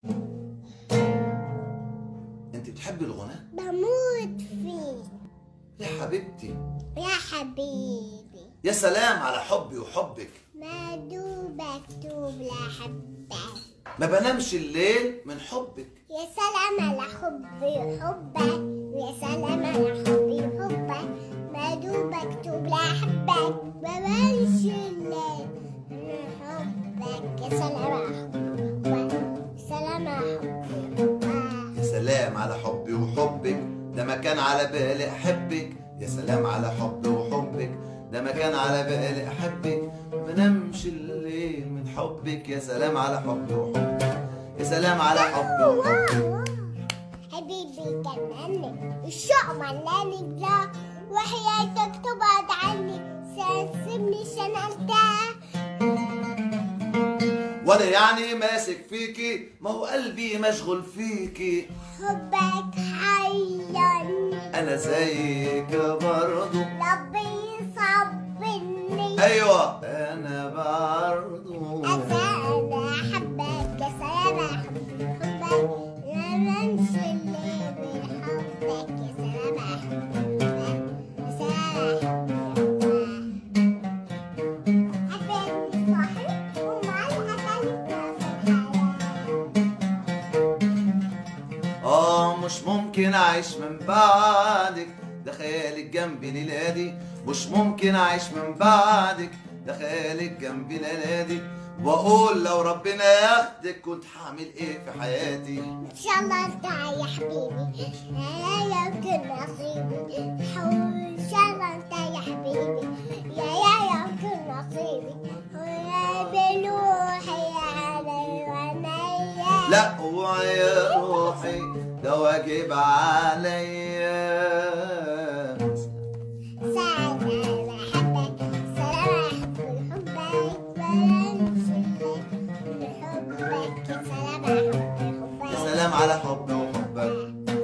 انت بتحبي الغناء بموت فيه يا حبيبتي يا حبيبي يا سلام على حبي وحبك ما دوب مكتوب لحبك ما بنامش الليل من حبك يا سلام على حبي وحبك ويا سلام على حبي وحبك ما دوب مكتوب لحبك ما بنش الليل من حبك يا سلام على حبي وحبك سلام على حبي وحبك يا سلام على حبي وحبك ده ما كان على بالي احبك يا سلام على حبي وحبك ده ما كان على بالي احبك ما بنامش الليل من حبك يا سلام على حبي وحبك يا سلام على حبي وحبك حبيبي كملني الشوق ملاني بلا وحياتك تبعد عني سيسيبني عشان ارتاح وانا يعني ماسك فيكي ما هو قلبي مشغول فيكي حبك حيرني انا زيك برضو ربي يصبرني ايوه انا برضو أنا أحبك يا سلام أحبك حبك لما أمشي الليل من حبك يا سلام أحبك يا سلام أحبك صاحب ومعلقة ثالثة في الحياة اه مش ممكن اعيش من بعدك ده خيالك جنبي ليلادي مش ممكن اعيش من بعدك ده خيالك جنبي ليلادي واقول لو ربنا ياخدك كنت هعمل ايه في حياتي إن شاء الله أنت يا حبيبي يا يمكن نصيبي إن شاء الله أنت يا حبيبي يا يا يمكن نصيبي ويا بلوحي علي وعينيا لا اوعي يا روحي ده واجب عليا سعد أنا أحبك سلام أحب حبك بلمس بحبك سلام أحب يا حبك سلام على حبي وحبك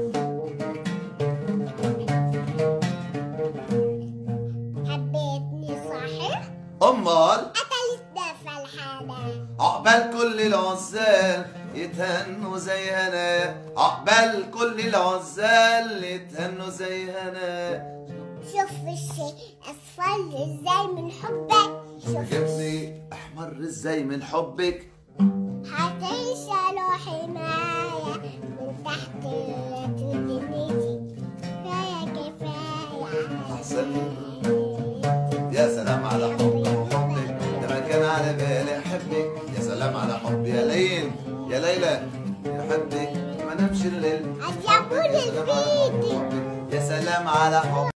حبيتني صحيح امال قتلتنا في الحالة عقبال كل العزال يتهنوا زي هنا عقبال كل العزال يتهنوا زي هنا شوف الشيء أصفر ازاي من حبك شوف جبني احمر ازاي من حبك هتعيش على حماية من تحت دنيتي كفاية كفاية أحسن. يا سلام على حبي وحبك ده ما كان على بالي احبك يا سلام على حبي يا ليل يا ليلى يا حبك ما نمشي الليل أجابوني الفيديو يا سلام على حبك